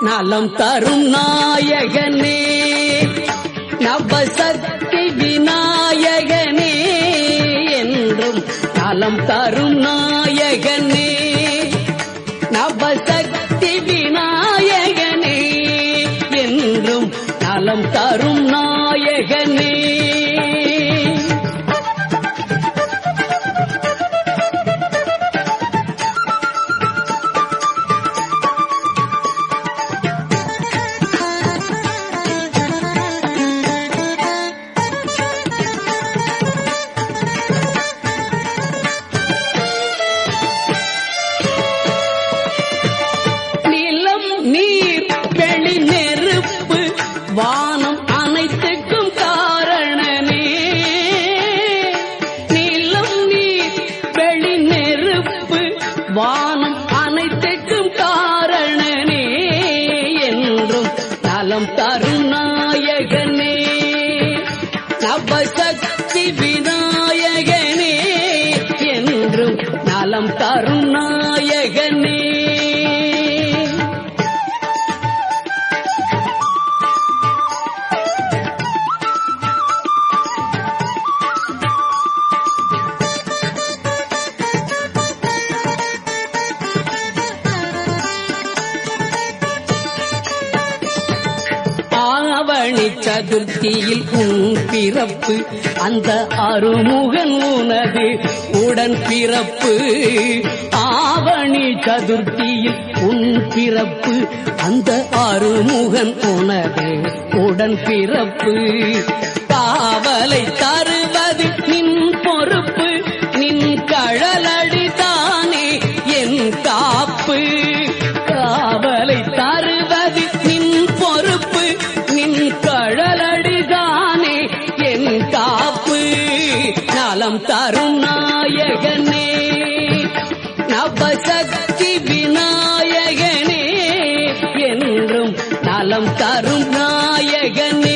நலம் தரும் நாயகனே நவசக்தி விநாயகனே என்றும் நலம் தரும் நாயகனே நவசக்தி விநாயகனே என்றும் நலம் தரும் நாயகனே நிலம் நீர் வெளி நெருப்பு வானம் அனைத்துக்கும் காரணனே நிலம் நீர் வெளி நெருப்பு வானம் அனைத்துக்கும் காரணனே என்றும் நலம் தரும் நாயகனே நவசக்தி விநாயகனே என்றும் நலம் தரும் நாயகனே ஆவணி சதுர்த்தியில் உன் பிறப்பு அந்த அருமுகன் உனது உடன் பிறப்பு ஆவணி சதுர்த்தியில் உன் பிறப்பு அந்த அருமுகன் உனது உடன் பிறப்பு காவலை தருவது நின் பொறுப்பு நின் கழலடி தானே என் காப்பு காவலை தருவது நின் பொறுப்பு நின் கழலடிதானே என் காப்பு நலம் தரும் நாயகனே நவசக்தி விநாயகனே என்றும் நலம் தரும் நாயகனே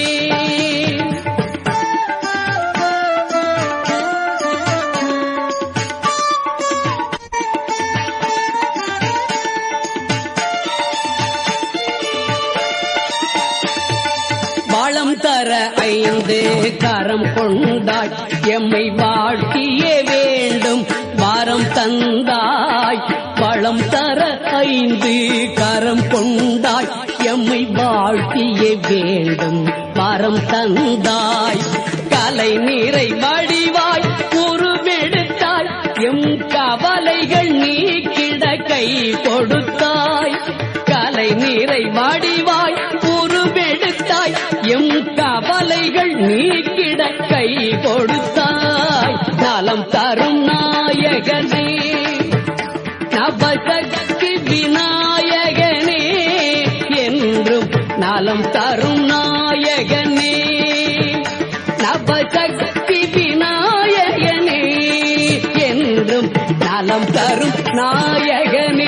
வளம் தர ஐந்து கரம் கொண்டாய் எம்மை வாழ்த்தியே வேண்டும் வாரம் தந்தாய் வளம் தர ஐந்து கரம் கொண்டாய் எம்மை வாழ்த்தியே வேண்டும் வாரம் தந்தாய் கலை நீரை வடிவாய் உருவெடுத்தாய் எம் கவலைகள் நீக்கிட கை கொடுத்தாய் கலை நீரை வடிவாய் உருவெடுத்தாய் எம் கவலைகள் நீக்கிட கை கொடுத்தாய் நலம் தரும் நாயகனே நவசக்தி விநாயகனே என்றும் நலம் தரும் நாயகனே நவசக்தி விநாயகனே என்றும் நலம் தரும் நாயகனே